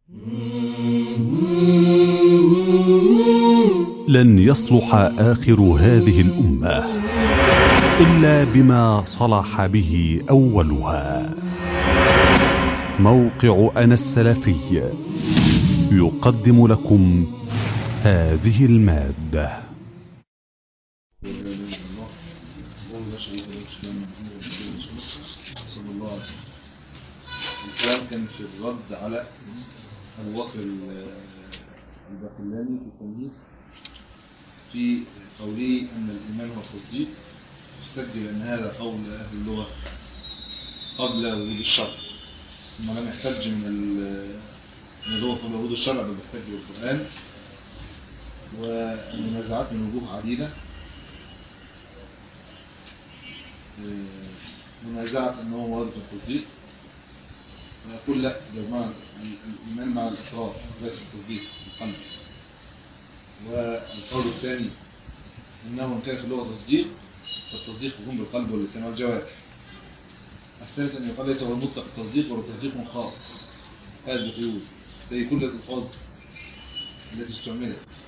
لن يصلح اخر هذه الامه الا بما صلح به اولها موقع انا السلفي يقدم لكم هذه الماده صلى الله عليه وسلم الكلام كان في الرد على ابو بكر الباقلاني في التمهيد في قوله ان الايمان هو التصديق يستدل ان هذا قول اهل اللغه قبل وجود الشرع ثم لم يحتج من من اللغه قبل وجود الشرع بل يحتج بالقران والمنازعات من وجوه عديده منازعة أنه وارد التصديق ويقول لا يا جماعة الإيمان مع الإقرار ليس التصديق بالقلب والقول الثاني أنه إن كان في اللغة تصديق فالتصديق يكون بالقلب واللسان والجوارح الثالث أن يقال ليس هو المطلق التصديق ولا تصديق خاص هذا بقيود زي كل الألفاظ التي استعملت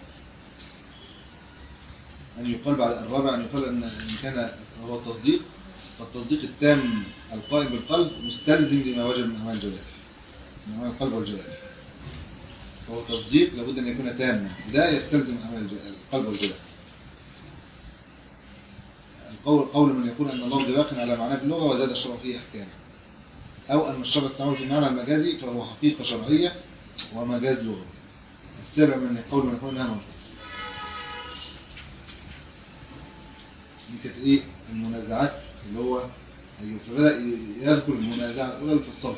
أن يقال بعد الرابع أن يقال أن كان هو التصديق فالتصديق التام القائم بالقلب مستلزم لما وجب من أعمال الجوارح من أعمال القلب والجوارح فهو تصديق لابد أن يكون تاما لا يستلزم أعمال القلب والجوارح القول قول من يقول أن اللفظ باق على معناه في اللغة وزاد الشرع فيه أحكام أو أن الشرع استعمل في المعنى المجازي فهو حقيقة شرعية ومجاز لغوي السابع من قول من يقول أنها منطق دي كانت ايه المنازعات اللي هو ايوه فبدا يذكر المنازعه الاولى الفصلها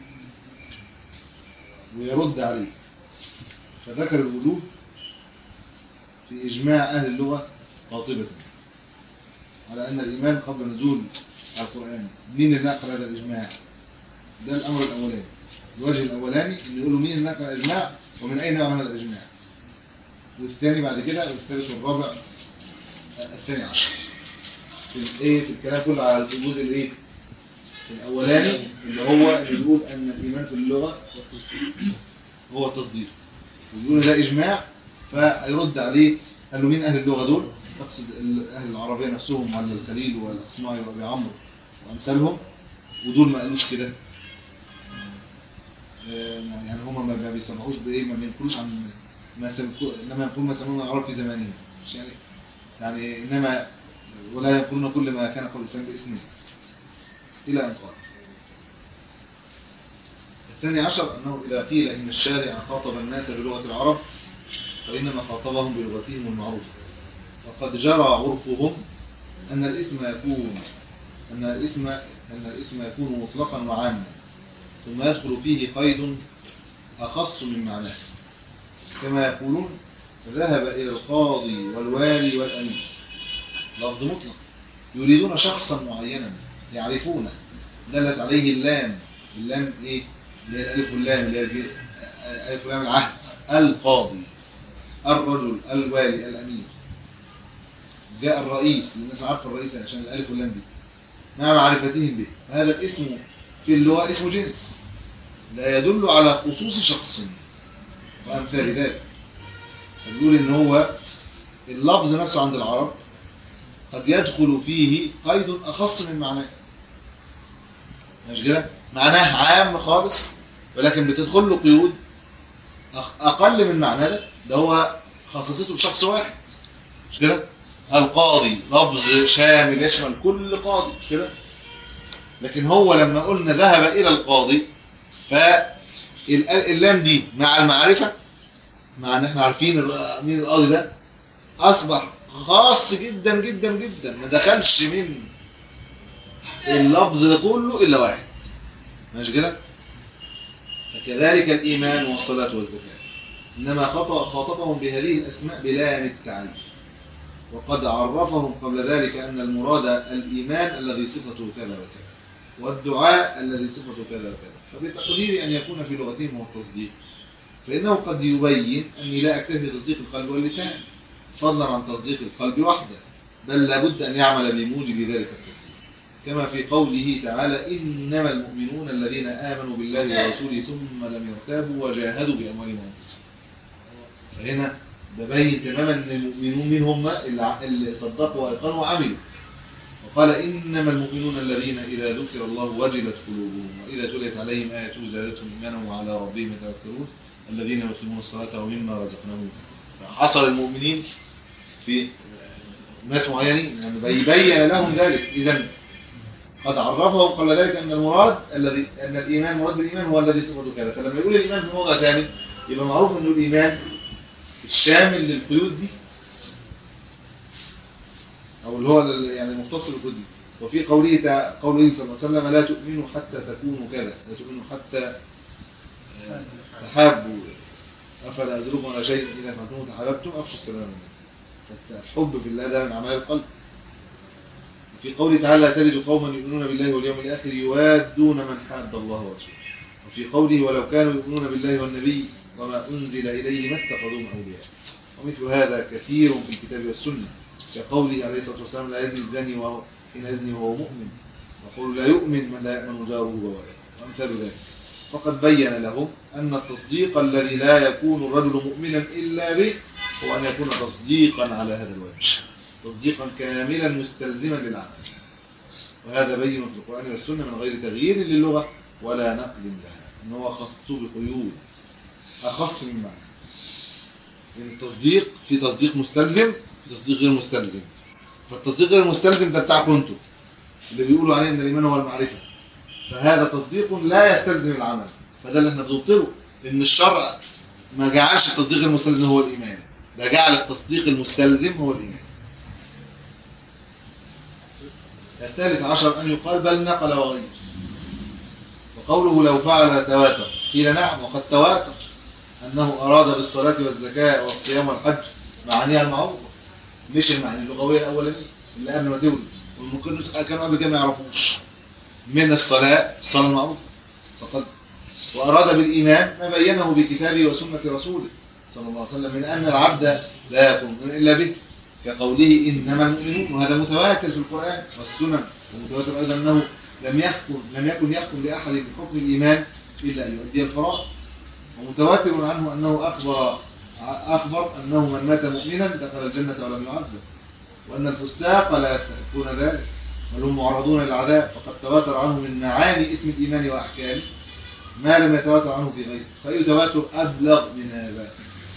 ويرد عليه فذكر الوجوب في اجماع اهل اللغه قاطبه على ان الايمان قبل نزول القران مين اللي نقل هذا الاجماع ده الامر الاولاني الوجه الاولاني ان يقولوا مين اللي نقل الاجماع ومن اين يعلم هذا الاجماع والثاني بعد كده والثالث والرابع الثاني عشر في الايه في الكلام كله على الجزء الايه الاولاني اللي هو اللي بيقول ان الايمان في اللغه هو التصديق ويقول ده اجماع فيرد عليه قال له مين اهل اللغه دول تقصد اهل العربيه نفسهم على الخليل والاصمعي وابي عمرو وامثالهم ودول ما قالوش كده يعني هم ما بيسمعوش بايه ما بينقلوش عن ما سمعوا انما يقولون ما سمعوه العرب في زمانهم مش يعني يعني انما ولا يقولون كل ما كان قبل الإسلام بإسناد إلى أن قال الثاني عشر أنه إذا قيل إن الشارع خاطب الناس بلغة العرب فإنما خاطبهم بلغتهم المعروفة وقد جرى عرفهم أن الاسم يكون أن الاسم أن الاسم يكون مطلقا وعاما ثم يدخل فيه قيد أخص من معناه كما يقولون ذهب إلى القاضي والوالي والأمير لفظ مطلق يريدون شخصا معينا يعرفونه دلت عليه اللام اللام ايه اللي هي الالف واللام اللي هي الالف واللام العهد القاضي الرجل الوالي الامير جاء الرئيس الناس عارفه الرئيس عشان الالف واللام دي مع معرفتهم به هذا الاسم في اللغه اسم جنس لا يدل على خصوص شخص وامثال ذلك فبيقول ان هو اللفظ نفسه عند العرب قد يدخل فيه قيد أخص من معناه مش كده معناه عام خالص ولكن بتدخل له قيود أقل من معناه ده ده هو خصصته بشخص واحد مش كده القاضي لفظ شامل يشمل كل قاضي مش كده لكن هو لما قلنا ذهب إلى القاضي فاللام دي مع المعرفة مع ان احنا عارفين مين القاضي ده اصبح خاص جدا جدا جدا ما دخلش من اللفظ ده كله الا واحد ماشي كده فكذلك الايمان والصلاه والزكاه انما خاطبهم بهذه الاسماء بلام التعريف وقد عرفهم قبل ذلك ان المراد الايمان الذي صفته كذا وكذا والدعاء الذي صفته كذا وكذا فبتقدير ان يكون في لغتهم هو التصديق فانه قد يبين اني لا اكتفي بتصديق القلب واللسان فضلا عن تصديق القلب وحده بل لابد أن يعمل بموجب ذلك التصديق كما في قوله تعالى إنما المؤمنون الذين آمنوا بالله ورسوله ثم لم يرتابوا وجاهدوا بأموالهم وأنفسهم فهنا ده باين تماما ان المؤمنون مين هم اللي اللي صدقوا وايقنوا وعملوا وقال انما المؤمنون الذين اذا ذكر الله وجلت قلوبهم واذا تليت عليهم اياته زادتهم ايمانا وعلى ربهم يتوكلون الذين يقيمون الصلاه ومما رزقناهم حصر المؤمنين في ناس معينين يعني بيبين لهم ذلك اذا قد عرفهم قبل ذلك ان المراد الذي ان الايمان المراد بالايمان هو الذي صفته كذا فلما يقول الايمان في موضع ثاني يبقى معروف انه الايمان الشامل للقيود دي او اللي هو ال- يعني المختص بالقيود دي وفي قوله تع- قوله صلى الله عليه وسلم لا تؤمنوا حتى تكونوا كذا لا تؤمنوا حتى آه، تحابوا افلا ادلكم على شيء اذا فعلتم تحاببتم افشوا السلام عليكم الحب في الله ده من اعمال القلب وفي قوله تعالى لا تجد قوما يؤمنون بالله واليوم الاخر يوادون من حاد الله ورسوله وفي قوله ولو كانوا يؤمنون بالله والنبي وما أنزل إليه ما اتخذوهم أولياء ومثل هذا كثير في الكتاب والسنة كقوله عليه الصلاة والسلام لا يزني الزاني وهو إن يزني وهو مؤمن وقول لا يؤمن من لا يأمن جاره بوائه وأمثال ذلك فقد بين لهم أن التصديق الذي لا يكون الرجل مؤمنا إلا به هو أن يكون تصديقا على هذا الوجه تصديقا كاملا مستلزما للعمل وهذا بين في القرآن والسنة من غير تغيير للغة ولا نقل لها إن هو خصه بقيود أخص من معنى يعني التصديق في تصديق مستلزم في تصديق غير مستلزم فالتصديق غير المستلزم ده بتاعكم انتوا اللي بيقولوا عليه ان الايمان هو المعرفه فهذا تصديق لا يستلزم العمل فده اللي احنا بنبطله ان الشرع ما جعلش التصديق المستلزم هو الايمان ده جعل التصديق المستلزم هو الايمان الثالث عشر ان يقال بل نقل وغير وقوله لو فعل تواتر قيل نعم وقد تواتر أنه أراد بالصلاة والزكاة والصيام والحج معانيها المعروفة مش المعاني اللغوية الأولانية اللي قبل ما تولد والممكن كانوا قبل كده ما يعرفوش من الصلاة الصلاة المعروفة فقد وأراد بالإيمان ما بينه بكتابه وسنة رسوله صلى الله عليه وسلم من أن العبد لا يكون إلا به كقوله إنما المؤمنون وهذا متواتر في القرآن والسنن ومتواتر أيضا أنه لم يحكم لم يكن يحكم لأحد بحكم الإيمان إلا أن يؤدي الفرائض ومتواتر عنه أنه أخبر أخبر أنه من مات مؤمنا دخل الجنة ولم يعذب وأن الفساق لا يستحقون ذلك بل هم معرضون للعذاب فقد تواتر عنه من معاني اسم الإيمان وأحكامه ما لم يتواتر عنه في غيره فأي تواتر أبلغ من هذا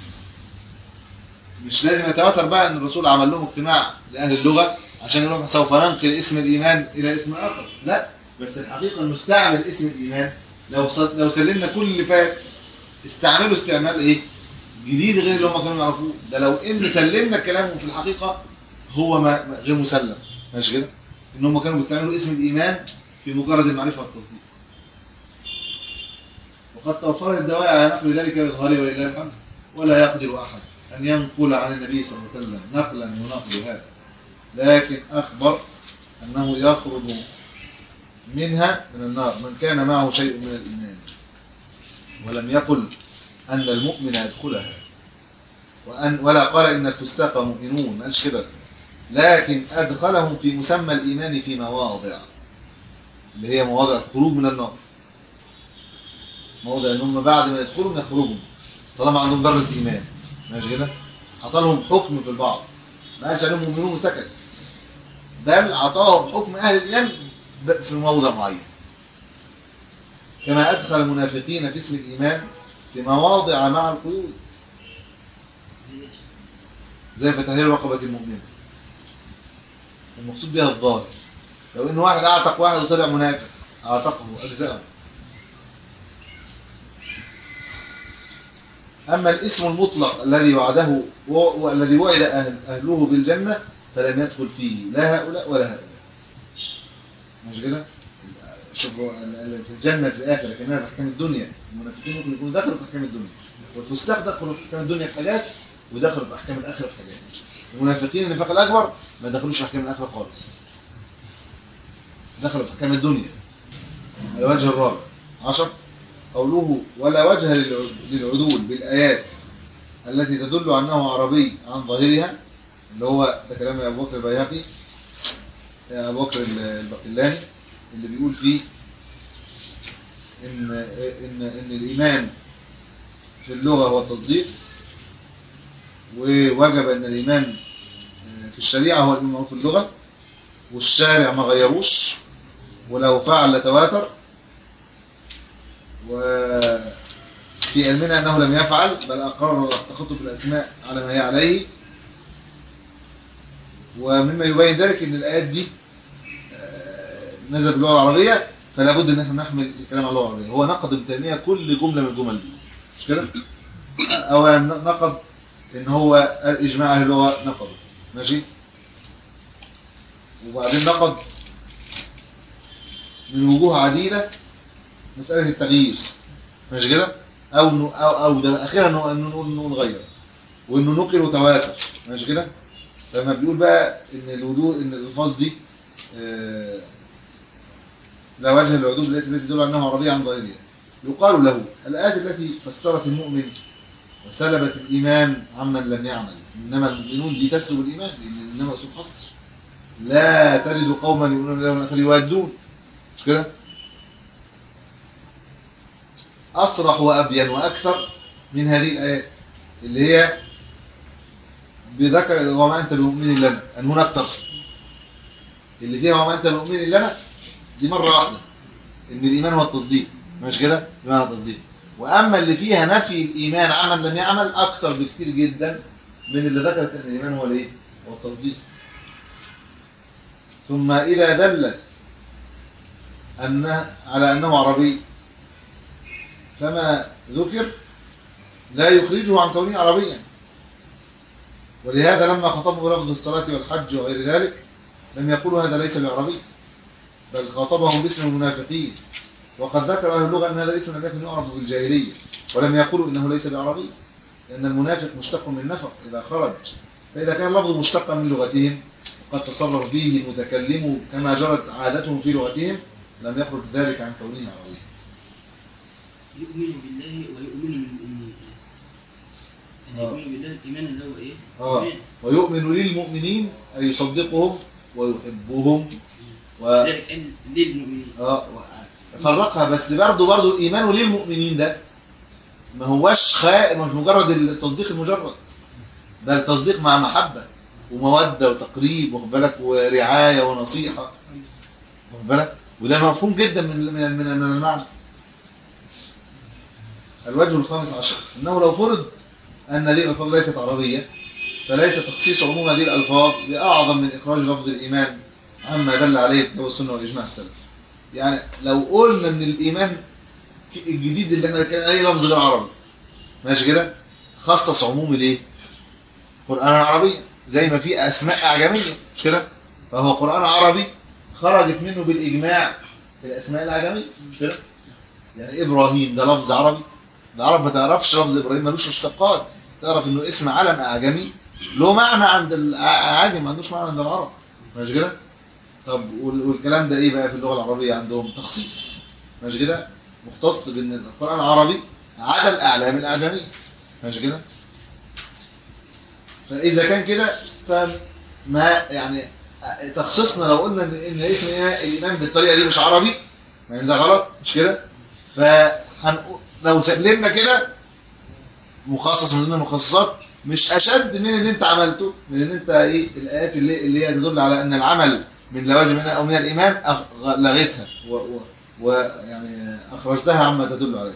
مش لازم يتواتر بقى أن الرسول عمل لهم اجتماع لأهل اللغة عشان يقولوا سوف ننقل اسم الإيمان إلى اسم آخر لا بس الحقيقة المستعمل اسم الإيمان لو لو سلمنا كل اللي فات استعملوا استعمال ايه جديد غير اللي هم كانوا يعرفوه ده لو ان سلمنا كلامهم في الحقيقه هو ما غير مسلم ماشي كده ان هم كانوا بيستعملوا اسم الايمان في مجرد المعرفه والتصديق وقد توفرت الدواعي على نقل ذلك باظهاره ولله الحمد ولا يقدر احد ان ينقل عن النبي صلى الله عليه وسلم نقلا يناقض هذا لكن اخبر انه يخرج منها من النار من كان معه شيء من الايمان ولم يقل أن المؤمن يدخلها وأن ولا قال إن الفساق مؤمنون ما قالش كده لكن أدخلهم في مسمى الإيمان في مواضع اللي هي مواضع الخروج من النار مواضع ان هم بعد ما يدخلوا يخرجوا طالما عندهم ذره ايمان ماشي كده حط لهم حكم في البعض ما قالش عليهم مؤمنون وسكت بل اعطاهم حكم اهل الايمان في موضع معين كما أدخل المنافقين في اسم الإيمان في مواضع مع القيود زي فتحرير رقبة المؤمن المقصود بها الظاهر لو إن واحد أعتق واحد وطلع منافق أعتقه أجزاءه أما الاسم المطلق الذي وعده والذي وعد أهل أهله بالجنة فلم يدخل فيه لا هؤلاء ولا هؤلاء مش كده؟ شوفوا في الجنة في الآخرة كأنها في أحكام الدنيا المنافقين ممكن يكونوا دخلوا في أحكام الدنيا والفساق دخلوا في أحكام الدنيا في حاجات ودخلوا في أحكام الآخرة في حاجات المنافقين النفاق الأكبر ما دخلوش في أحكام الآخرة خالص دخلوا في أحكام الدنيا الوجه الرابع عشر قوله ولا وجه للعدول بالآيات التي تدل أنه عربي عن ظاهرها اللي هو ده كلام أبو بكر البيهقي أبو بكر البقلاني اللي بيقول فيه إن إن إن الإيمان في اللغة هو التصديق ووجب أن الإيمان في الشريعة هو الإيمان في اللغة والشارع ما غيروش ولو فعل لتواتر وفي علمنا أنه لم يفعل بل أقر التخطب بالأسماء على ما هي عليه ومما يبين ذلك أن الآيات دي نزل باللغة العربية فلا بد أن احنا نحمل الكلام على اللغة العربية هو نقد ابن تيمية كل جملة من الجمل دي مش كده؟ أولا نقد ان هو الاجماع اهل اللغه نقضه ماشي وبعدين نقض من وجوه عديده مساله التغيير ماشي كده او انه او او ده اخيرا انه انه نغير وانه نقل وتواتر ماشي كده لما بيقول بقى ان الوجوه ان الالفاظ دي آه لا وجه للعدول التي تدل انها عربيه عن ظاهرها يقال له الايات التي فسرت المؤمن وسلبت الإيمان عمن لم يعمل إنما المؤمنون دي تسلب الإيمان لأن إنما أسلوب حصر لا تجد قوما يؤمنون لهم فليوادون مش كده أصرح وأبين وأكثر من هذه الآيات اللي هي بذكر وما أنت بمؤمن لنا أن هنا أكثر اللي فيها وما أنت بمؤمن لنا دي مرة واحدة إن الإيمان هو التصديق مش كده بمعنى التصديق واما اللي فيها نفي الايمان عمل لم يعمل اكتر بكتير جدا من اللي ذكرت ان الايمان هو الايه هو التصديق ثم اذا دلت ان على انه عربي فما ذكر لا يخرجه عن كونه عربيا ولهذا لما خطبه بلفظ الصلاة والحج وغير ذلك لم يقولوا هذا ليس بعربي بل خاطبهم باسم المنافقين وقد ذكر أهل اللغة أن هذا اسم لم يكن يعرف في الجاهلية ولم يقولوا إنه ليس بعربي لأن المنافق مشتق من نفق إذا خرج فإذا كان اللفظ مشتقا من لغتهم وقد تصرف به المتكلم كما جرت عادتهم في لغتهم لم يخرج ذلك عن كونه عربيا يؤمن بالله ويؤمن بالمؤمنين يعني آه. يؤمن بالله الإيمان اللي هو إيه؟ آه. إيمان. ويؤمن للمؤمنين أي يصدقهم ويحبهم و... لذلك قال للمؤمنين اه فرقها بس برضه برضه الايمان للمؤمنين ده ما هوش خا... مش مجرد التصديق المجرد بل تصديق مع محبه وموده وتقريب واخد بالك ورعايه ونصيحه واخد بالك وده مفهوم جدا من من من من المعنى الوجه الخامس عشر انه لو فرض ان هذه الالفاظ ليست عربيه فليس تخصيص عموم هذه الالفاظ باعظم من اخراج لفظ الايمان عما دل عليه الكتاب والسنه واجماع السلف يعني لو قلنا ان الايمان الجديد اللي احنا بنتكلم عليه لفظ غير عربي ماشي كده خصص عموم الايه قرانا عربيا زي ما في اسماء اعجميه مش كده فهو قران عربي خرجت منه بالاجماع الاسماء الاعجميه مش كده يعني ابراهيم ده لفظ عربي العرب ما تعرفش لفظ ابراهيم ملوش مشتقات تعرف انه اسم علم اعجمي له معنى عند الاعاجم ما عندوش معنى عند العرب ماشي كده طب وال- والكلام ده ايه بقى في اللغه العربيه عندهم تخصيص ماشي كده مختص بان القران عربي عدا الاعلام الاعجميه ماشي كده فاذا كان كده فما يعني تخصيصنا لو قلنا ان إن اسم الايمان بالطريقه دي مش عربي يعني ده غلط مش كده فهنقول لو سلمنا كده مخصص من ضمن المخصصات مش اشد من اللي انت عملته من ان انت ايه الايات اللي اللي هي تدل على ان العمل من لوازم منها او من الايمان أخ- لغيتها و- و- ويعني اخرجتها عما تدل عليه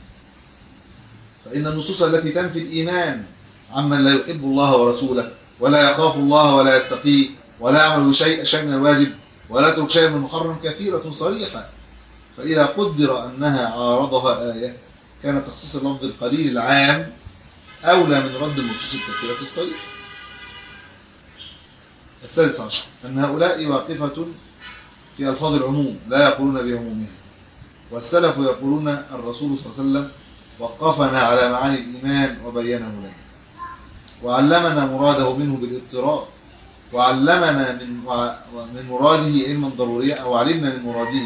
فان النصوص التي تنفي الايمان عمن لا يحب الله ورسوله ولا يخاف الله ولا يتقيه ولا يعمل شيء شيء من الواجب ولا يترك شيء من المحرم كثيره صريحه فاذا قدر انها عارضها ايه كان تخصيص اللفظ القليل العام اولى من رد النصوص الكثيره الصريحه السادس عشر أن هؤلاء واقفة في ألفاظ العموم لا يقولون بعمومها والسلف يقولون الرسول صلى الله عليه وسلم وقفنا على معاني الإيمان وبينه لنا وعلمنا مراده منه بالاضطرار وعلمنا من وع- من مراده علما ضروريا أو علمنا من مراده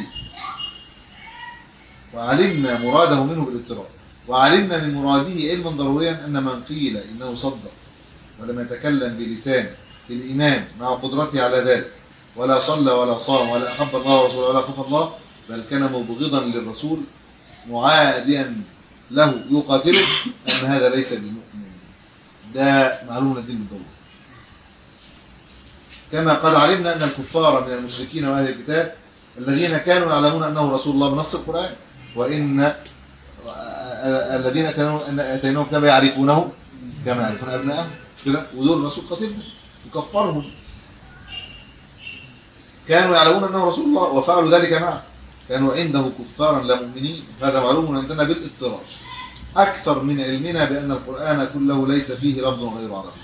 وعلمنا مراده منه بالاضطرار وعلمنا من مراده علما ضروريا أن من قيل إنه صدق ولم يتكلم بلسانه الإيمان مع قدرته على ذلك ولا صلى ولا صام ولا أحب الله ورسوله ولا خاف الله بل كان مبغضا للرسول معاديا له يقاتله أن هذا ليس بالمؤمن ده معلوم من الدين بالضرورة كما قد علمنا أن الكفار من المشركين وأهل الكتاب الذين كانوا يعلمون أنه رسول الله بنص القرآن وإن الذين أتيناهم كتابا يعرفونه كما يعرفون أبنائهم مش كده ودول الرسول خطيبهم يكفرهم كانوا يعلمون أنه رسول الله وفعلوا ذلك معه كانوا عنده كفارا لا مؤمنين هذا معلوم عندنا بالاضطرار أكثر من علمنا بأن القرآن كله ليس فيه لفظ غير عربي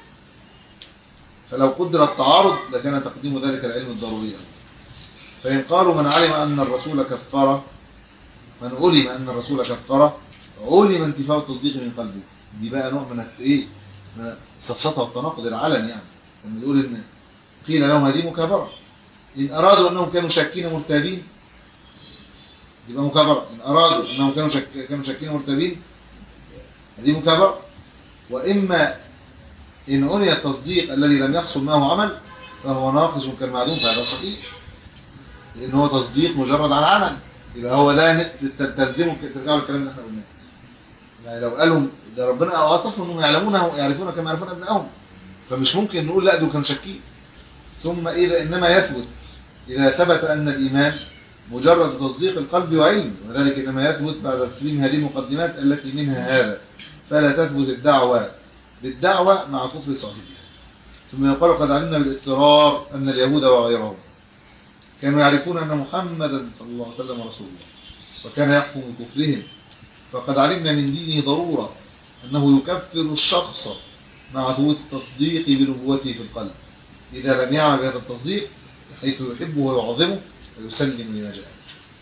فلو قدر التعارض لكان تقديم ذلك العلم الضروري فإن قالوا من علم أن الرسول كفر من علم أن الرسول كفر علم انتفاء التصديق من قلبه دي بقى نوع من ايه من السفسطه والتناقض العلني يعني لما يقول ان قيل لهم هذه مكابره ان ارادوا انهم كانوا شاكين مرتابين يبقى مكابره ان ارادوا انهم كانوا شك... كانوا شاكين مرتابين هذه مكابره واما ان عني التصديق الذي لم يحصل معه عمل فهو ناقص كالمعدوم فهذا صحيح لان هو تصديق مجرد عن عمل يبقى هو ده تلزمه ترجعوا للكلام اللي احنا قلناه يعني لو قالوا ده ربنا وصفهم انهم يعلمونه يعرفونه كما يعرفون ابنائهم فمش ممكن نقول لا دول كانوا شاكين ثم اذا انما يثبت اذا ثبت ان الايمان مجرد تصديق القلب وعلم وذلك انما يثبت بعد تسليم هذه المقدمات التي منها هذا فلا تثبت الدعوه بالدعوه مع كفر صاحبها ثم يقال قد علمنا بالاضطرار ان اليهود وغيرهم كانوا يعرفون ان محمدا صلى الله عليه وسلم رسول الله وكان يحكم بكفرهم فقد علمنا من دينه ضرورة أنه يكفر الشخص مع ثبوت التصديق بنبوته في القلب إذا لم يعمل بهذا التصديق حيث يحبه ويعظمه ويسلم لما جاء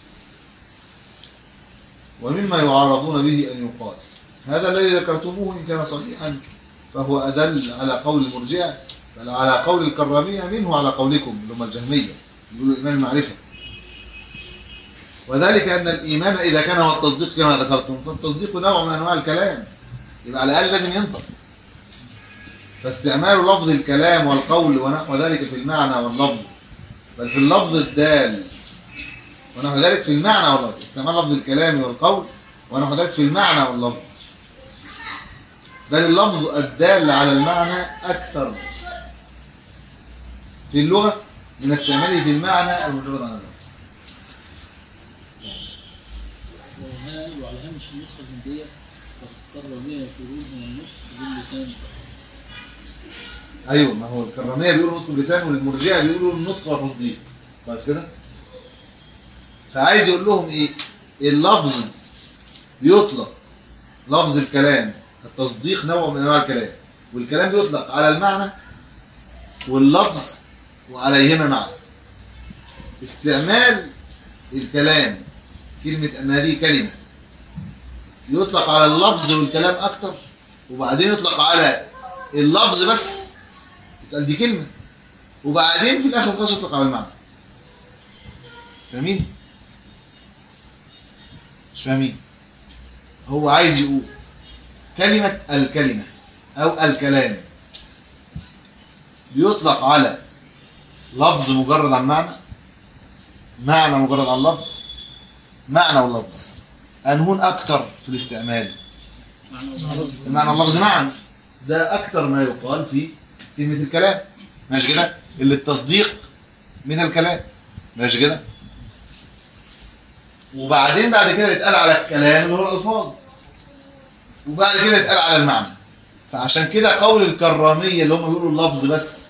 ومما يعارضون به أن يقال هذا الذي ذكرتموه إن كان صحيحا فهو أدل على قول المرجئة بل على قول الكرامية منه على قولكم اللي هم الجهمية يقولوا الإيمان المعرفة وذلك أن الإيمان إذا كان هو التصديق كما ذكرتم فالتصديق نوع من أنواع الكلام يبقى على الأقل لازم ينطق فاستعمال لفظ الكلام والقول ونحو ذلك في المعنى واللفظ بل في اللفظ الدال ونحو ذلك في المعنى واللفظ استعمال لفظ الكلام والقول ونحو ذلك في المعنى واللفظ بل اللفظ الدال على المعنى أكثر في اللغة من استعماله في المعنى المجرد عن اللفظ وهنا وعلى هامش النسخة الهندية فاضطر بها يقولون من النطق باللسان ايوه ما هو الكراميه بيقولوا نطق بلسان والمرجئه بيقولوا النطق وتصديق بس كده فعايز يقول لهم ايه اللفظ بيطلق لفظ الكلام التصديق نوع من انواع الكلام والكلام بيطلق على المعنى واللفظ وعليهما معنى استعمال الكلام كلمة أن هذه كلمة يطلق على اللفظ والكلام أكتر وبعدين يطلق على اللفظ بس يتقال دي كلمة وبعدين في الآخر خالص يطلق على المعنى فاهمين؟ مش فاهمين هو عايز يقول كلمة الكلمة أو الكلام بيطلق على لفظ مجرد عن معنى معنى مجرد عن لفظ معنى واللفظ أنهون أكتر في الاستعمال المعنى واللفظ معا ده أكتر ما يقال في كلمة الكلام ماشي كده اللي التصديق من الكلام ماشي كده وبعدين بعد كده يتقال على الكلام اللي هو الألفاظ وبعد كده يتقال على المعنى فعشان كده قول الكرامية اللي هم بيقولوا اللفظ بس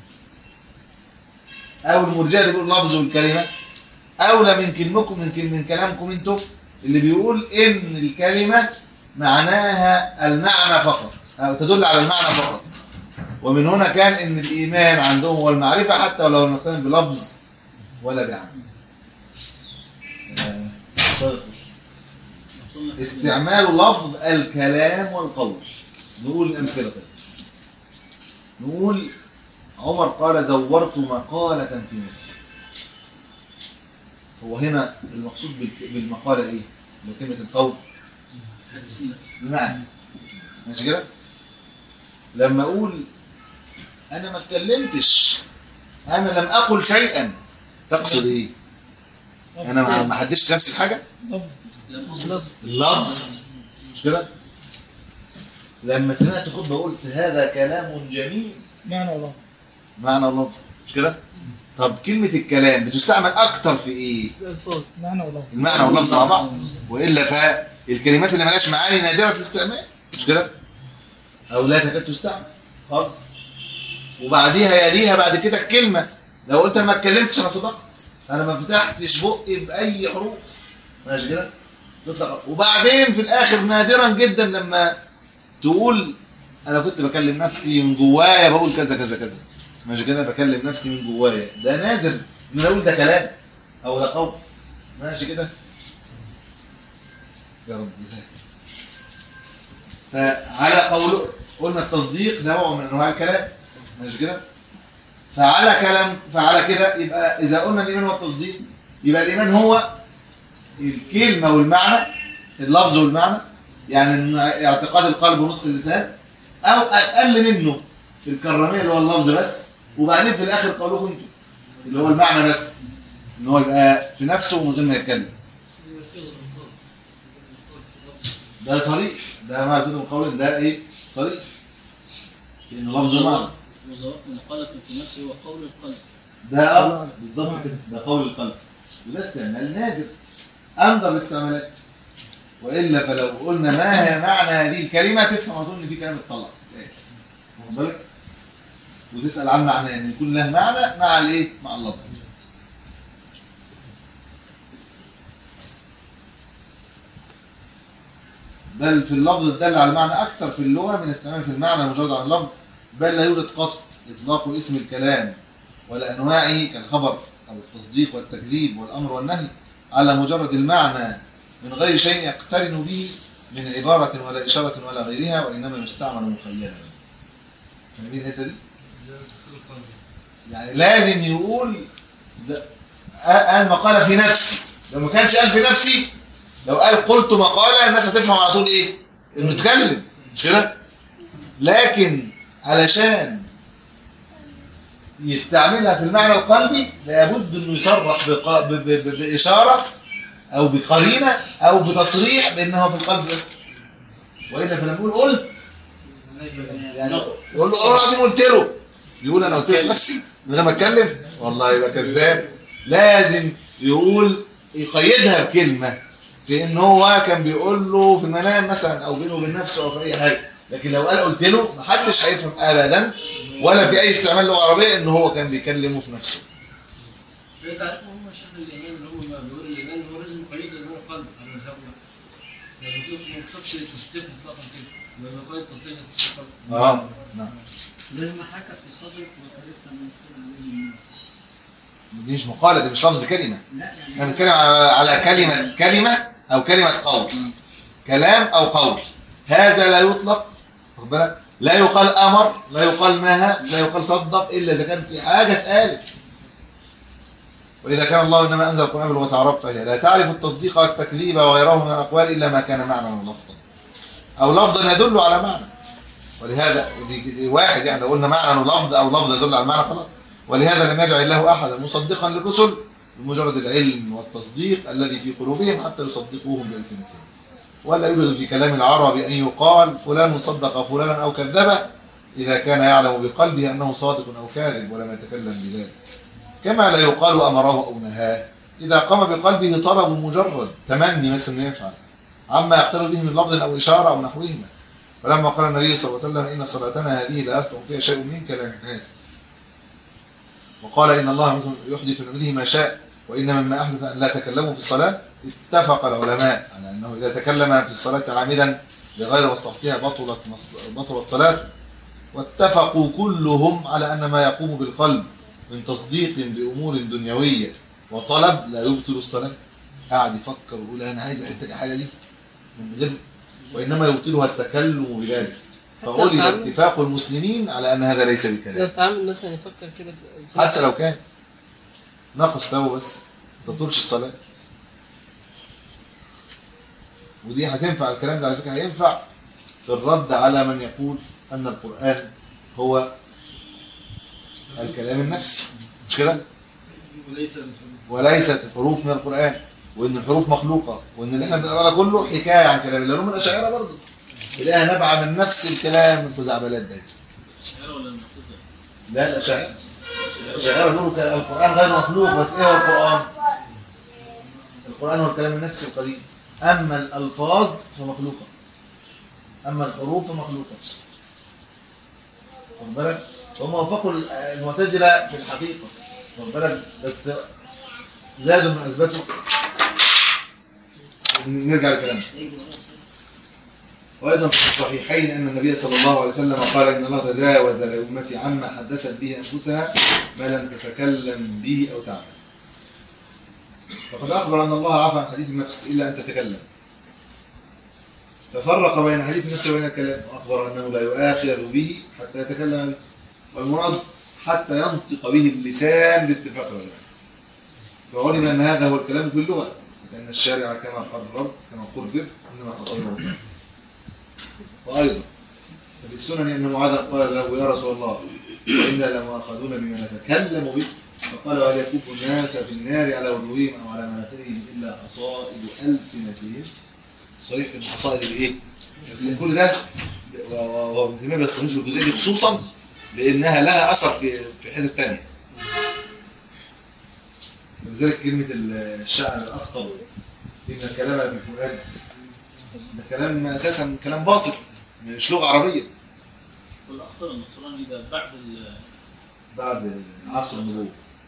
أو المرجئة اللي بيقولوا اللفظ والكلمة أولى من كلمكم من كلم من كلامكم انتم اللي بيقول إن الكلمة معناها المعنى فقط أو تدل على المعنى فقط ومن هنا كان إن الإيمان عندهم هو المعرفة حتى ولو لم يختلف بلفظ ولا بعمل آه، استعمال لفظ الكلام والقول نقول الأمثلة طيب. نقول عمر قال زورت مقالة في نفسي هو هنا المقصود بالك- بالمقالة ايه؟ اللي كلمة الصوت بمعنى ماشي كده؟ لما اقول انا ما اتكلمتش انا لم اقل شيئا تقصد ايه انا ما ما حددتش نفس الحاجه لفظ اللفظ مش كده لما سمعت خطبه قلت هذا كلام جميل معنى والله معنى اللفظ مش كده طب كلمه الكلام بتستعمل اكتر في ايه الألفاظ معنى والله المعنى واللفظ مع بعض والا فالكلمات اللي مالهاش معاني نادره الاستعمال مش كده او لا تكاد تستعمل خالص وبعديها يليها بعد كده الكلمه لو قلت انا ما اتكلمتش انا صدقت انا ما فتحتش بقي باي حروف ماشي كده تطلق وبعدين في الاخر نادرا جدا لما تقول انا كنت بكلم نفسي من جوايا بقول كذا كذا كذا ماشي كده بكلم نفسي من جوايا ده نادر ان انا اقول ده كلام او ده قول ماشي كده يا رب يهديك. فعلى قوله قلنا التصديق نوع من انواع الكلام ماشي كده فعلى كلام فعلى كده يبقى اذا قلنا الايمان هو التصديق يبقى الايمان هو الكلمه والمعنى اللفظ والمعنى يعني اعتقاد القلب ونطق اللسان او اقل منه في الكراميه اللي هو اللفظ بس وبعدين في الاخر قولكم انتم اللي هو المعنى بس ان هو يبقى في نفسه ومن غير ما يتكلم ده صريح ده ما بدون قول ده ايه صريح لانه لفظ ومعنى وزواج مقالة في نفسه هو قول القلب ده اه بالظبط كده ده قول القلب وده استعمال نادر اندر الاستعمالات والا فلو قلنا ما هي معنى هذه الكلمه تفهم على طول ان في كلام اتطلع واخد بالك وتسال عن معناه ان يكون له معنى مع الايه مع اللفظ بل في اللفظ الدال على المعنى اكثر في اللغه من استعمال في المعنى المجرد عن اللفظ بل لا يوجد قط اطلاق اسم الكلام ولا انواعه كالخبر او التصديق والتكذيب والامر والنهي على مجرد المعنى من غير شيء يقترن به من عبارة ولا إشارة ولا غيرها وإنما يستعمل مقيدا فاهمين الحتة دي؟ يعني لازم يقول ز- قال مقالة في نفسي لو ما كانش قال في نفسي لو قال قلت مقالة الناس هتفهم على طول إيه؟ إنه اتكلم مش كده؟ لكن علشان يستعملها في المعنى القلبي لابد انه يصرح بق... ب... ب... ب... باشاره او بقرينه او بتصريح بانه في القلب بس والا فلما يقول قلت يعني يقول له والله العظيم قلت له يقول انا قلت له في نفسي من غير ما اتكلم والله يبقى كذاب لازم يقول يقيدها بكلمه في ان هو كان بيقول له في المنام مثلا او بينه وبين نفسه او في اي حاجه لكن لو قال قلت له محدش هيفهم ابدا ولا في اي استعمال لغه عربيه ان هو كان بيكلمه في نفسه في تعرفوا هم شيخ الايمان اللي هم ما بيقولوا الايمان هو لازم يقيد الايمان القلب على مذهبنا يعني ما تكتبش التصديق اطلاقا كده لما يقيد التصديق التصديق اه نعم زي ما حكى في صدرك وعرفت ان يكون عليه النار. دي مش مقاله دي مش لفظ كلمه لا يعني احنا بنتكلم على على كلمه كلمه او كلمه قول كلام او قول هذا لا يطلق واخد بالك لا يقال امر لا يقال نهى لا يقال صدق الا اذا كان في حاجه اتقالت واذا كان الله انما انزل القران بلغه عرب فهي لا تعرف التصديق والتكذيب وغيره من الاقوال الا ما كان معنى ولفظا او لفظا يدل على معنى ولهذا ودي دي واحد يعني لو قلنا معنى ولفظ او لفظ يدل على معنى خلاص ولهذا لم يجعل الله احدا مصدقا للرسل بمجرد العلم والتصديق الذي في قلوبهم حتى يصدقوهم بألسنتهم ولا يوجد في كلام العرب أن يقال فلان صدق فلانا أو كذبه إذا كان يعلم بقلبه أنه صادق أو كاذب ولم يتكلم بذلك كما لا يقال أمره أو نهاه إذا قام بقلبه طلب مجرد تمني مثل ما يفعل عما يقترب به من لفظ أو إشارة أو نحوهما ولما قال النبي صلى الله عليه وسلم إن صلاتنا هذه لا يصلح فيها شيء من كلام الناس وقال إن الله يحدث من أمره ما شاء وإن مما أحدث أن لا تكلموا في الصلاة اتفق العلماء على أنه إذا تكلم في الصلاة عامدا لغير مصلحتها بطلت مصل... بطلت صلاة واتفقوا كلهم على أن ما يقوم بالقلب من تصديق بأمور دنيوية وطلب لا يبطل الصلاة قاعد يفكر ويقول أنا عايز أحتاج حاجة دي من غير وإنما يبطلها التكلم بذلك فقل اتفاق المسلمين على أن هذا ليس لو بكلام تعامل مثلا يفكر كده في- حتى لو كان نقص له بس ما تطولش الصلاة ودي هتنفع الكلام ده على فكرة هينفع في الرد على من يقول أن القرآن هو الكلام النفسي مش كده وليس الحروف وليست الحروف من القرآن وإن الحروف مخلوقة وإن اللي احنا بنقراه ده كله حكاية عن كلام الله هم من الأشاعرة برضه تلاقيها نابعة من نفس الكلام الخزعبلات ده الشاعر ولا المعتزلة؟ لا الأشاعرة الأشاعرة بيقولوا كلام- القرآن غير مخلوق بس إيه هو القرآن؟ القرآن هو الكلام النفسي القديم أما الألفاظ فمخلوقة أما الحروف فمخلوقة واخد بالك؟ هم وافقوا المعتزلة في الحقيقة واخد بالك؟ بس زادوا من أثبتوا نرجع لكلامنا وأيضا في الصحيحين أن النبي صلى الله عليه وسلم قال إن الله تجاوز لأمتي عما حدثت به أنفسها ما لم تتكلم به أو تعمل فقد أخبر أن الله عفى عن حديث النفس إلا أن تتكلم ففرق بين حديث النفس وبين الكلام وأخبر أنه لا يؤاخذ به حتى يتكلم به والمراد حتى ينطق به اللسان باتفاق العلماء فعلم أن هذا هو الكلام في اللغة لأن الشارع كما قرر كما قرر إنما قرره وأيضا ففي السنن أن معاذ قال له يا رسول الله وإنا لمؤاخذون بما نتكلم به فقال وهل يكب الناس في النار على وجوههم أو على مناخرهم إلا حصائد ألسنتهم صريح في حصائد الإيه؟ بس كل ده و- و- وابن تيمية بيستخدم في الجزئية دي خصوصا لأنها لها أثر في في حتة تانية ولذلك كلمة الشعر الأخطر إن الكلام في الفؤاد ده كلام أساسا كلام باطل مش لغة عربية والأخطر النصراني ده بعد ال- بعد عصر النبوة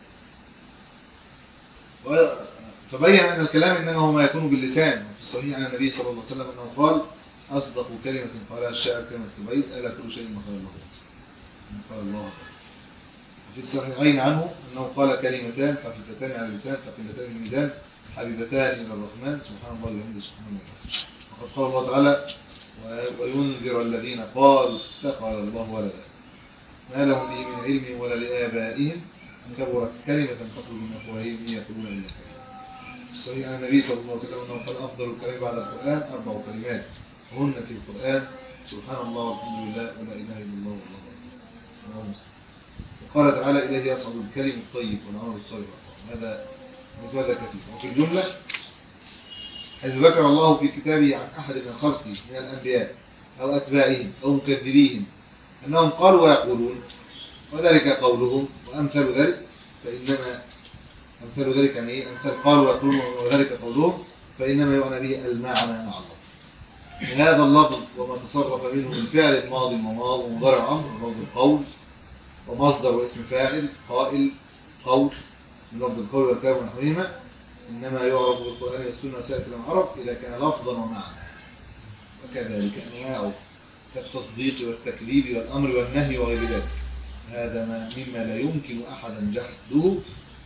و- فبين أن الكلام إنما هو ما يكون باللسان وفي الصحيح عن النبي صلى الله عليه وسلم أنه قال أصدق كلمة قالها الشاعر كلمة تبيد ألا كل شيء ما قال الله ما قال الله وفي الصحيحين عنه أنه قال كلمتان خفيفتان على اللسان ثقيلتان في الميزان حبيبتان إلى الرحمن سبحان الله وبحمده سبحان الله وقد قال الله تعالى و- وينذر الذين قالوا اتخذ الله ولدا ما لهم به من علم ولا لآبائهم كبرت كلمة تخرج من أفواههم إن يقولون إلا كلمة الصحيح عن النبي صلى الله عليه وسلم أنه قال أفضل الكلام بعد القرآن أربع كلمات هن في القرآن سبحان الله والحمد لله ولا إله إلا الله والله أكبر رواه مسلم وقال تعالى إليه يصعد الكلم الطيب والعمل الصالح هذا مثل هذا كثير وفي الجملة حيث ذكر الله في كتابه عن أحد من خلقه من الأنبياء أو أتباعهم أو مكذبيهم أنهم قالوا ويقولون وذلك قولهم وأمثال ذلك فإنما أمثال ذلك يعني إيه؟ أمثال قالوا ويقولون وذلك قولهم فإنما يعنى به المعنى مع اللفظ هذا اللفظ وما تصرف منه من فعل ماضي وماضي ومضارع أمر ولفظ القول ومصدر واسم فاعل قائل قول من لفظ القول والكلام ونحوهما إنما يعرف بالقرآن والسنة وسائر كلام العرب إذا كان لفظا ومعنى وكذلك أنواعه كالتصديق والتكذيب والأمر والنهي وغير ذلك هذا ما مما لا يمكن أحدا جحده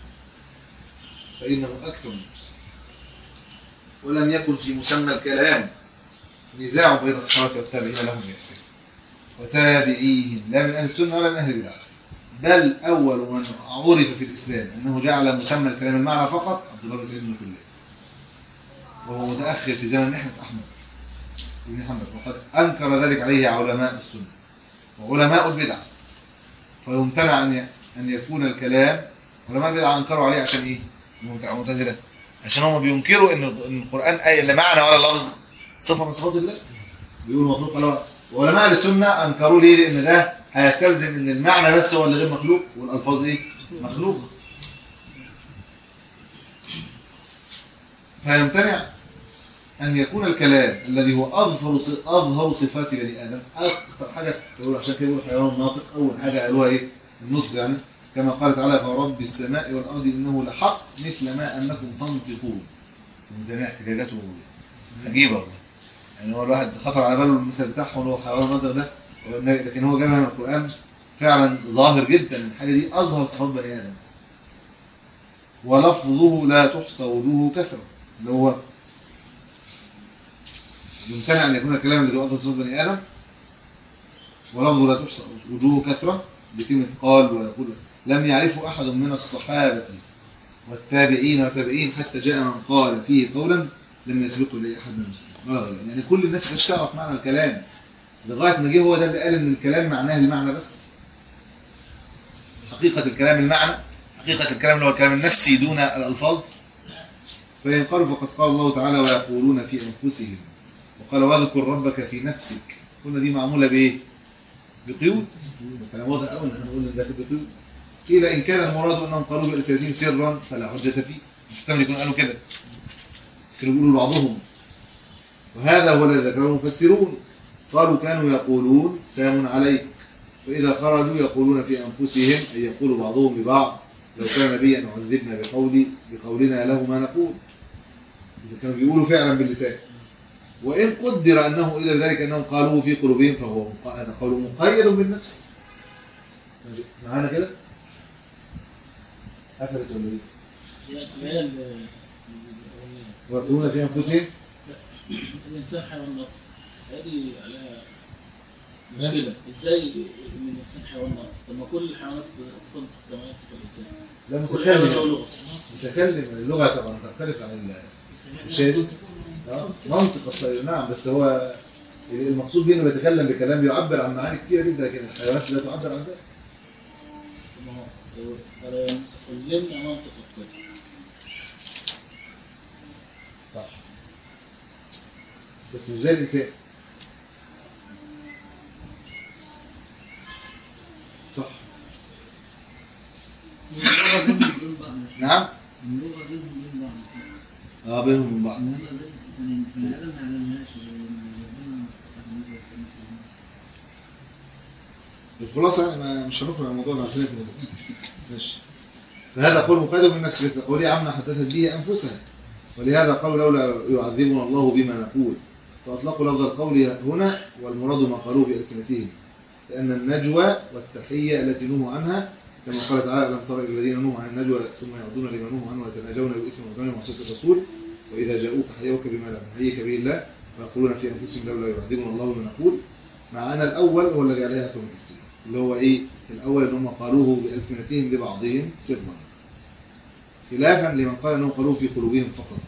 فإنه أكثر من المسلم ولم يكن في مسمى الكلام نزاع بين الصحابة والتابعين لهم بإحسان وتابعيهم لا من أهل السنة ولا من أهل البدع بل أول من عرف في الإسلام أنه جعل مسمى الكلام المعنى فقط عبد الله بن سعيد بن كلاب وهو متأخر في زمن محمد أحمد بن حنبل وقد أنكر ذلك عليه علماء السنة وعلماء البدع فيمتنع أن ي- أن يكون الكلام علماء البدع أنكروا عليه عشان إيه؟ المبتع- المعتزلة عشان هم بينكروا إن إن القرآن أي لا معنى ولا لفظ صفة من صفات الله بيقولوا مخلوق ولا وعلماء السنة أنكروا ليه؟ لأن ده هيستلزم إن المعنى بس هو اللي غير مخلوق والألفاظ إيه؟ مخلوقة فيمتنع أن يكون الكلام الذي هو أظهر ص- أظهر صفات بني آدم أكثر حاجة تقول عشان كده يقولوا حيوان ناطق أول حاجة قالوها إيه؟ النطق يعني كما قال تعالى فرب السماء والأرض إنه لحق مثل ما أنكم تنطقون من جميع احتجاجاته عجيبة والله يعني هو الواحد خطر على باله المثال بتاعهم اللي هو حيوان ناطق ده لكن هو جابها من القرآن فعلا ظاهر جدا الحاجة دي أظهر صفات بني آدم ولفظه لا تحصى وجوهه كثرة اللي هو يمتنع أن يكون الكلام الذي أظهر صفات بني آدم ولفظه لا تحصى وجوهه كثرة بكلمة قال ويقول لم يعرفه أحد من الصحابة والتابعين والتابعين حتى جاء من قال فيه قولا لم يسبقه إليه أحد من المسلمين ولا غيره يعني كل الناس كانتش تعرف معنى الكلام لغاية ما جه هو ده اللي قال إن الكلام معناه المعنى بس حقيقة الكلام المعنى حقيقة الكلام اللي هو الكلام النفسي دون الألفاظ فإن قالوا فقد قال الله تعالى ويقولون في أنفسهم وقال واذكر ربك في نفسك قلنا دي معمولة بإيه؟ بقيود كلام واضح قوي ان احنا نقول ان ده بقيود قيل إن كان المراد أنهم قالوا بألسنتهم سرا فلا حجة فيه محتمل يكون قالوا كده كانوا بيقولوا لبعضهم وهذا هو الذي ذكره المفسرون قالوا كانوا يقولون سلام عليك فإذا خرجوا يقولون في أنفسهم أي يقول بعضهم لبعض لو كان نبيا عذبنا بقولي بقولنا له ما نقول إذا كانوا بيقولوا فعلا باللسان وإن قدر أنه إلى ذلك أنهم قالوه في قلوبهم فهو مق- هذا قول مقيد بالنفس معانا كده قفلت ولا ايه؟ هي الآية ال- ال- ويقولون في أنفسهم الإنسان حيوان نطق هذه عليها مشكلة إزاي إن الإنسان حيوان نطق؟ طب ما كل الحيوانات بتنطق كما ينطق الإنسان لا كل حيوان له متكلم لغة متكلم اللغة طبعا تختلف عن ال- الشيء آه، منطق الطير نعم بس هو المقصود بيه انه بيتكلم بكلام يعبر عن معاني كتير جدا لكن الحيوانات لا تعبر عن ذلك ما هو فلا يستسلمنا منطق الطير صح بس مش زي الانسان صح اللغة بينهم وبين بعض نعم اللغة بينهم وبين بعض اه بينهم من بعض إنما ده البني آدم ما يعلمهاش زي ما ربنا بالنسبة للإنسان. الخلاصة يعني ما مش هنخرج عن الموضوع اللي عارفينه في الموضوع ماشي فهذا قول مقيد من نفس مثل قوله عما حدثت به أنفسها ولهذا قول لولا يعذبنا الله بما نقول فأطلقوا لفظ القول هنا والمراد ما قالوه بألسنتهم لأن النجوى والتحية التي نهوا عنها كما قال تعالى ألم تر إلى الذين نهوا عن النجوى ثم يعودون لما نهوا عنه ويتناجون بالإثم والعدوان ومعصية الرسول وإذا جاءوك حيوك بما لم يحييك به الله ويقولون في أنفسهم لولا يعذبنا الله بما نقول مع أن الأول هو الذي عليه أكثر من السنة اللي هو إيه الأول إن هم قالوه بألسنتهم لبعضهم سرا خلافا لمن قال أنهم قالوه في قلوبهم فقط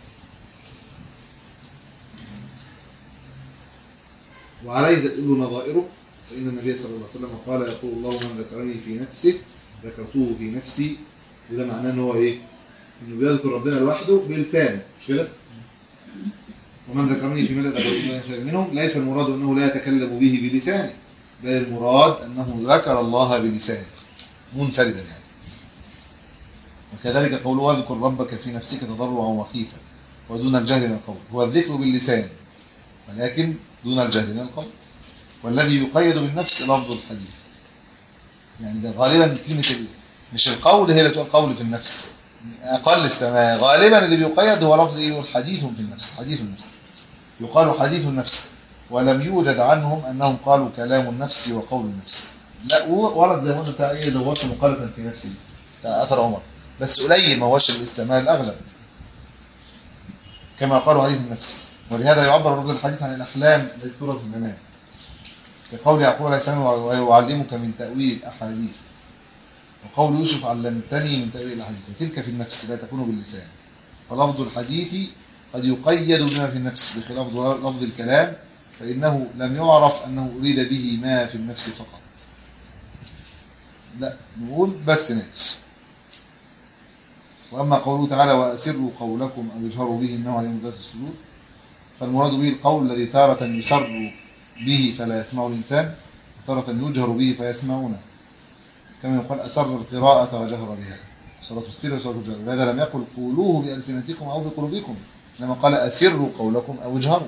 وعليه تدل نظائره فإن النبي صلى الله عليه وسلم قال يقول الله من ذكرني في نفسه ذكرته في نفسي وده معناه ان هو ايه؟ انه بيذكر ربنا لوحده بلسانه مش كده؟ ومن ذكرني في ملأ ذكرته خير منهم ليس المراد انه لا يتكلم به بلسانه بل المراد انه ذكر الله بلسانه منفردا يعني وكذلك قوله واذكر ربك في نفسك تضرعا وخيفا ودون الجهل من القول هو الذكر باللسان ولكن دون الجهل من القول والذي يقيد بالنفس لفظ الحديث يعني ده غالبا كلمة ال... مش القول هي اللي تقول قول في النفس أقل استماع غالبا اللي بيقيد هو لفظ ايه حديث في النفس حديث النفس يقال حديث النفس ولم يوجد عنهم أنهم قالوا كلام النفس وقول النفس لا ورد زي ما قلت ايه دورت مقالة في نفسي بتاع أثر عمر بس قليل ما هوش الاستعمال الأغلب كما قالوا حديث النفس ولهذا يعبر لفظ الحديث عن الأحلام التي ترى في المنام كقول يعقوب عليه السلام ويعلمك من تأويل الأحاديث وقول يوسف علمتني من تأويل الأحاديث وتلك في النفس لا تكون باللسان فلفظ الحديث قد يقيد بما في النفس بخلاف لفظ الكلام فإنه لم يعرف أنه أريد به ما في النفس فقط لا نقول بس نفس وأما قوله تعالى وأسروا قولكم أو اجهروا به إنه عليم ذات الصدور فالمراد به القول الذي تارة يسر به فلا يسمع الإنسان وتارة يجهر به فيسمعونه كما يقال أسر القراءة وجهر بها صلاة السر وصلاة الجهر لهذا لم يقل قولوه بألسنتكم أو في قلوبكم إنما قال أسروا قولكم أو اجهروا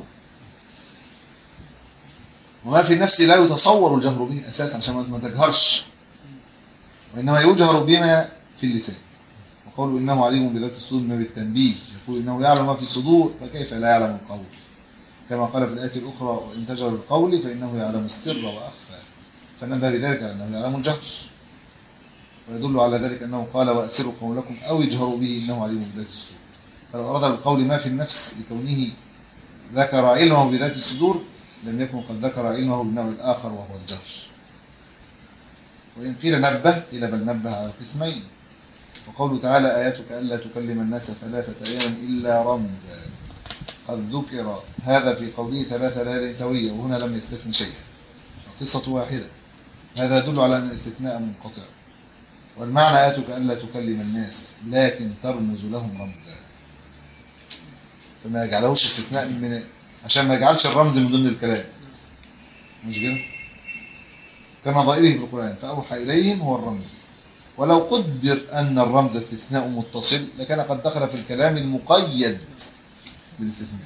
وما في النفس لا يتصور الجهر به أساسا عشان ما تجهرش وإنما يجهر بما في اللسان وقالوا إنه عليم بذات الصدور ما بالتنبيه يقول إنه يعلم ما في الصدور فكيف لا يعلم القول كما قال في الآية الأخرى وإن تجهر بالقول فإنه يعلم السر وأخفى فنبه بذلك على أنه يعلم الجهر ويدل على ذلك أنه قال وأسروا قولكم أو اجهروا به إنه عليم بذات الصدور فلو أراد بالقول ما في النفس لكونه ذكر علمه بذات الصدور لم يكن قد ذكر علمه بالنوع الآخر وهو الجهر وإن قيل نبه إلى بل نبه على القسمين وقوله تعالى آياتك ألا تكلم الناس ثلاثة أيام إلا رمزا قد ذكر هذا في قوله ثلاثة ليال سوية وهنا لم يستثن شيئا القصة واحدة هذا يدل على أن الاستثناء منقطع والمعنى آتك ألا تكلم الناس لكن ترمز لهم رمزا فما يجعلهوش استثناء من عشان ما يجعلش الرمز من ضمن الكلام مش كده كما ظاهره في القرآن فأوحى إليهم هو الرمز ولو قدر أن الرمز استثناء متصل لكان قد دخل في الكلام المقيد بالاستثناء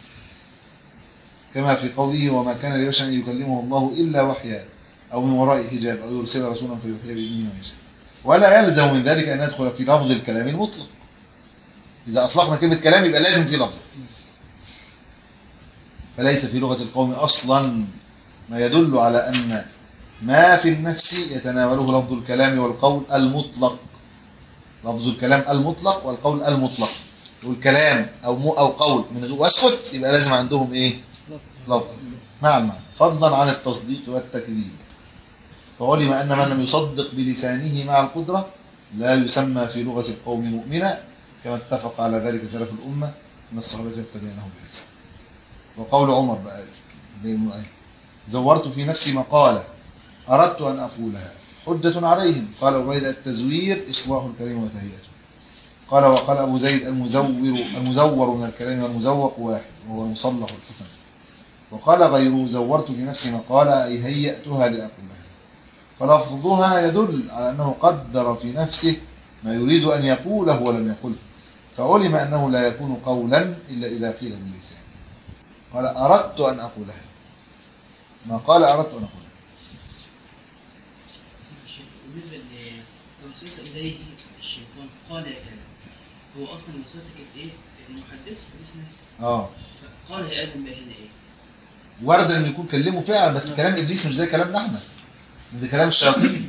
كما في قوله وما كان لبشر أن يكلمه الله إلا وحيا أو من وراء حجاب أو يرسل رسولا فيوحي بإذنه ما يشاء ولا يلزم من ذلك أن ندخل في لفظ الكلام المطلق إذا أطلقنا كلمة كلام يبقى لازم في لفظ فليس في لغة القوم أصلا ما يدل على أن ما في النفس يتناوله لفظ الكلام والقول المطلق لفظ الكلام المطلق والقول المطلق والكلام أو مو أو قول من غير واسكت يبقى لازم عندهم إيه لفظ مع المعنى فضلا عن التصديق والتكذيب فعلم أن من لم يصدق بلسانه مع القدرة لا يسمى في لغة القوم مؤمنا كما اتفق على ذلك سلف الأمة من الصحابة يتبعونه بإحسان وقول عمر بقى زي ما قال، زورت في نفسي مقالة أردت أن أقولها حجة عليهم قال عبيد التزوير إصلاح الكلام وتهيئته قال وقال أبو زيد المزور المزور من الكلام والمزوق واحد وهو المصلح الحسن وقال غيره زورت في نفسي مقالة أي هيأتها لأقولها فلفظها يدل على أنه قدر في نفسه ما يريد أن يقوله ولم يقله فعلم أنه لا يكون قولا إلا إذا قيل باللسان قال أردت أن أقولها ما قال أردت أن أقولها بالنسبة لوسوس إليه الشيطان قال يا آدم هو أصلا الوسوسة كانت إيه؟ المحدث وليس نفس آه فقال يا آدم بقى هنا إيه؟ ورد أن يكون كلمه فعلا بس كلام إبليس مش زي كلامنا احنا ده كلام الشياطين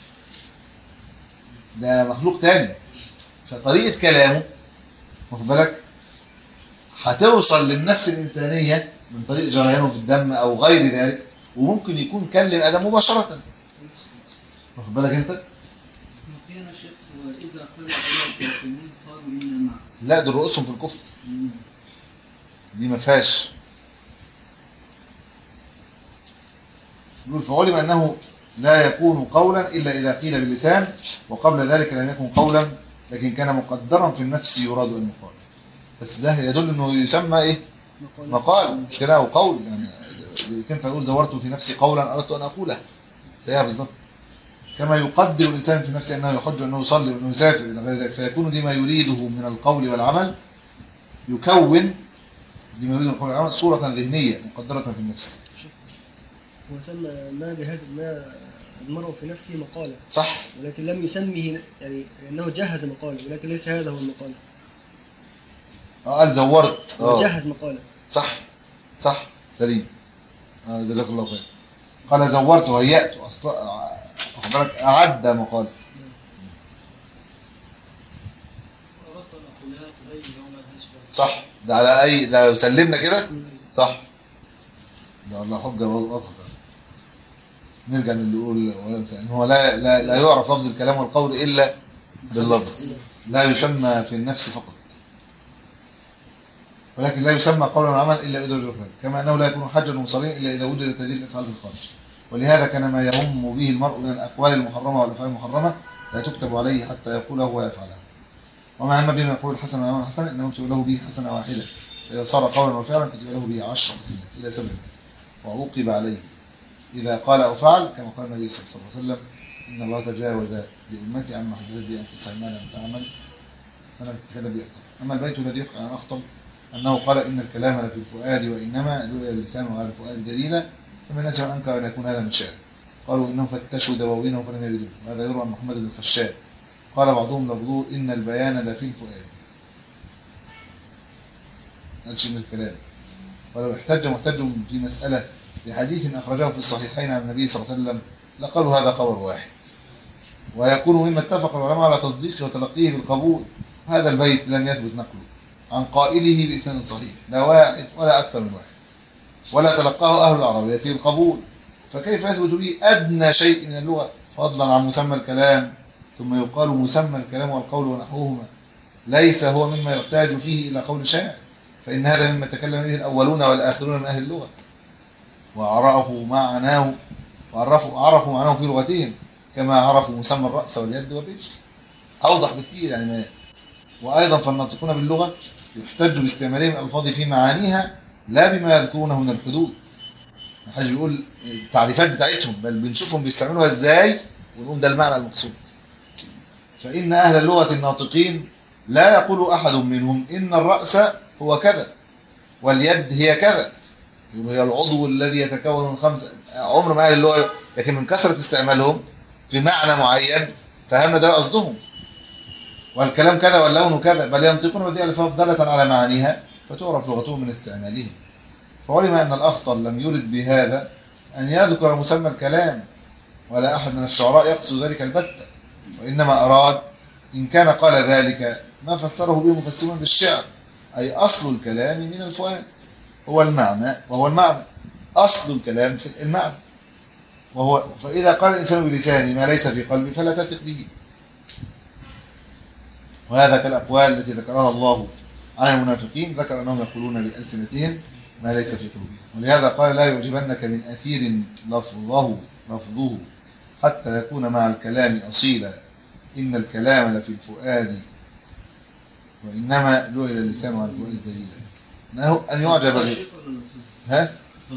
ده مخلوق تاني فطريقة كلامه واخد بالك هتوصل للنفس الإنسانية من طريق جريانه في الدم أو غير ذلك وممكن يكون كلم آدم مباشرة واخد بالك أنت؟ وقيل شيخ وإذا خرج إلى الكافرين قالوا إنا معك لا دول رؤوسهم في الكفر دي ما فيهاش يقول فعلم أنه لا يكون قولا إلا إذا قيل باللسان وقبل ذلك لم يكن قولا لكن كان مقدرا في النفس يراد أن يقال بس ده يدل أنه يسمى إيه مقال مش كده أو قول يعني تنفع يقول زورت في نفسي قولا أردت أن أقوله زيها بالظبط كما يقدر الإنسان في نفسه أنه يحج أنه يصلي وأنه يسافر إلى غير ذلك فيكون لما يريده من القول والعمل يكون لما يريده من القول والعمل صورة ذهنية مقدرة في النفس هو سمى ما جهز ما المرء في نفسه مقالة صح ولكن لم يسمه يعني أنه جهز مقالة ولكن ليس هذا هو المقالة آه، قال زورت هو اه جهز مقالة صح صح سليم آه جزاك الله خير قال زورت وهيأت أصلا آه، واخد بالك أعد مقال أردت أن أقولها تبين له ما لهاش فايدة. صح ده على أي ده لو سلمنا كده صح ده والله حجة واضحة فعلا. نرجع اللي نقول ان هو لا لا لا يعرف لفظ الكلام والقول الا باللفظ لا يسمى في النفس فقط ولكن لا يسمى قولا وعملا الا اذا وجد ذلك كما انه لا يكون حجا وصريحا الا اذا وجدت هذه الافعال في الخارج ولهذا كان ما يهم به المرء من الاقوال المحرمه والافعال المحرمه لا تكتب عليه حتى يقوله ويفعلها وما هم به من القول الحسن والعمل الحسن انه يكتب له به حسنه واحده فاذا صار قولا وفعلا كتب له به عشر حسنات الى سبع وعوقب عليه إذا قال أو فعل كما قال النبي صلى الله عليه وسلم إن الله تجاوز لأمتي عما حدثت به أنفسها ما لم تعمل فلم تتكلم به أكثر أما البيت الذي يحكى عن أخطب أنه قال إن الكلام لفي الفؤاد وإنما دعي اللسان على الفؤاد دليلا فمن الناس من أنكر أن يكون هذا من شعره قالوا إنهم فتشوا دواوينه فلم يردوه وهذا يروى عن محمد بن الخشاب قال بعضهم لفظوه إن البيان لفي الفؤاد قالش إن الكلام ولو احتج محتج في مسألة بحديث أخرجه في الصحيحين عن النبي صلى الله عليه وسلم لقالوا هذا خبر واحد ويكون مما اتفق العلماء على تصديقه وتلقيه بالقبول هذا البيت لم يثبت نقله عن قائله بإسناد صحيح لا واحد ولا أكثر من واحد ولا تلقاه أهل العربية بالقبول فكيف يثبت به أدنى شيء من اللغة فضلا عن مسمى الكلام ثم يقال مسمى الكلام والقول ونحوهما ليس هو مما يحتاج فيه إلى قول شاعر فإن هذا مما تكلم به الأولون والآخرون من أهل اللغة وعرفوا معناه وعرفوا عرفوا معناه في لغتهم كما عرفوا مسمى الرأس واليد والرجل أوضح بكثير يعني ما وأيضا فالناطقون باللغة يحتج باستعمالهم الألفاظ في معانيها لا بما يذكرونه من الحدود ما حدش بيقول التعريفات بتاعتهم بل بنشوفهم بيستعملوها ازاي ونقول ده المعنى المقصود فإن أهل اللغة الناطقين لا يقول أحد منهم إن الرأس هو كذا واليد هي كذا يقول هي العضو الذي يتكون من خمسة عمر ما أهل اللغة لكن من كثرة استعمالهم في معنى معين فهمنا ده قصدهم والكلام كذا واللون كذا بل ينطقون بهذه الألفاظ دالة على معانيها فتعرف لغتهم من استعمالهم فعلم أن الأخطر لم يرد بهذا أن يذكر مسمى الكلام ولا أحد من الشعراء يقصد ذلك البتة وإنما أراد إن كان قال ذلك ما فسره به مفسرون بالشعر أي أصل الكلام من الفؤاد هو المعنى وهو المعنى أصل الكلام في المعنى وهو فإذا قال الإنسان بلسانه ما ليس في قلبه فلا تثق به وهذا كالأقوال التي ذكرها الله عن المنافقين ذكر أنهم يقولون بألسنتهم ما ليس في قلوبهم ولهذا قال لا يعجبنك من أثير لفظه لفظه حتى يكون مع الكلام أصيلا إن الكلام لفي الفؤاد وإنما جعل اللسان على الفؤاد دليلا أنه أن يعجب ب- ها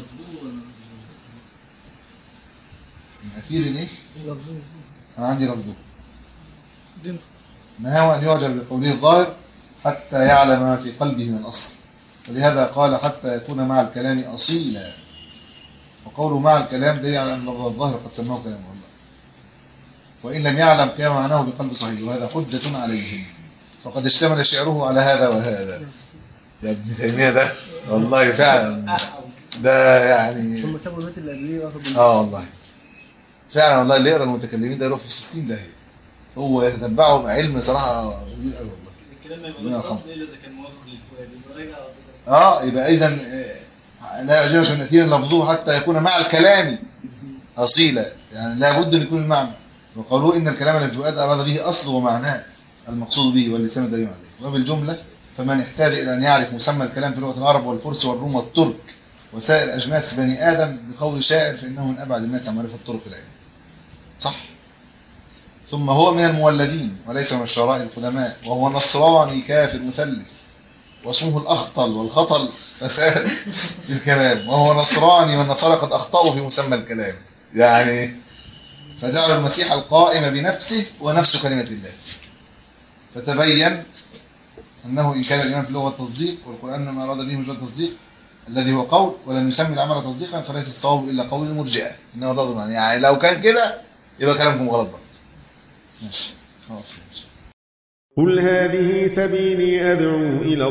من أثير إيه؟ لفظوه أنا عندي لفظه دين نهاه أن يعجب بقوله الظاهر حتى يعلم ما في قلبه من الأصل ولهذا قال حتى يكون مع الكلام أصيلا وقوله مع الكلام دليل على أن لفظ الظاهر قد سماه كلام الله وإن لم يعلم كما معناه بقلب صحيح وهذا حجة عليهم فقد اشتمل شعره على هذا وهذا يا ابن تيمية ده والله فعلا ده يعني ثم سابوا البيت اللي قبليه واخد اه والله فعلا والله اللي يقرا المتكلمين ده يروح في 60 داهيه هو يتتبعه علم صراحه غزير قوي والله الكلام ما ربنا يبقاش يرحمه. اصلا الا اذا كان موافق للفؤاد يبقى راجع على طول. اه يبقى اذا لا يعجبك من اثير لفظه حتى يكون مع الكلام اصيلا يعني لابد ان يكون المعنى وقالوا ان الكلام الفؤاد اراد به اصله ومعناه المقصود به واللسان دليل عليه وبالجمله فمن احتاج الى ان يعرف مسمى الكلام في لغه العرب والفرس والروم والترك وسائر اجناس بني ادم بقول شاعر فانه من ابعد الناس عن معرفه طرق العلم صح ثم هو من المولدين وليس من الشعراء القدماء وهو نصراني كافر مثلث واسمه الأخطل والخطل فساد في الكلام وهو نصراني والنصارى قد أخطأوا في مسمى الكلام يعني فجعلوا المسيح القائم بنفسه ونفس كلمة الله فتبين أنه إن كان الإيمان في اللغة التصديق والقرآن ما أراد به مجرد التصديق الذي هو قول ولم يسمي العمل تصديقا فليس الصواب إلا قول المرجئة إنه الرد معنى يعني لو كان كده يبقى كلامكم غلط برضه ماشي خلاص ماشي قل هذه سبيلي أدعو إلى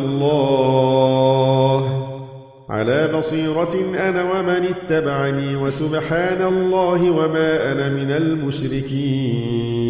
الله على بصيرة أنا ومن اتبعني وسبحان الله وما أنا من المشركين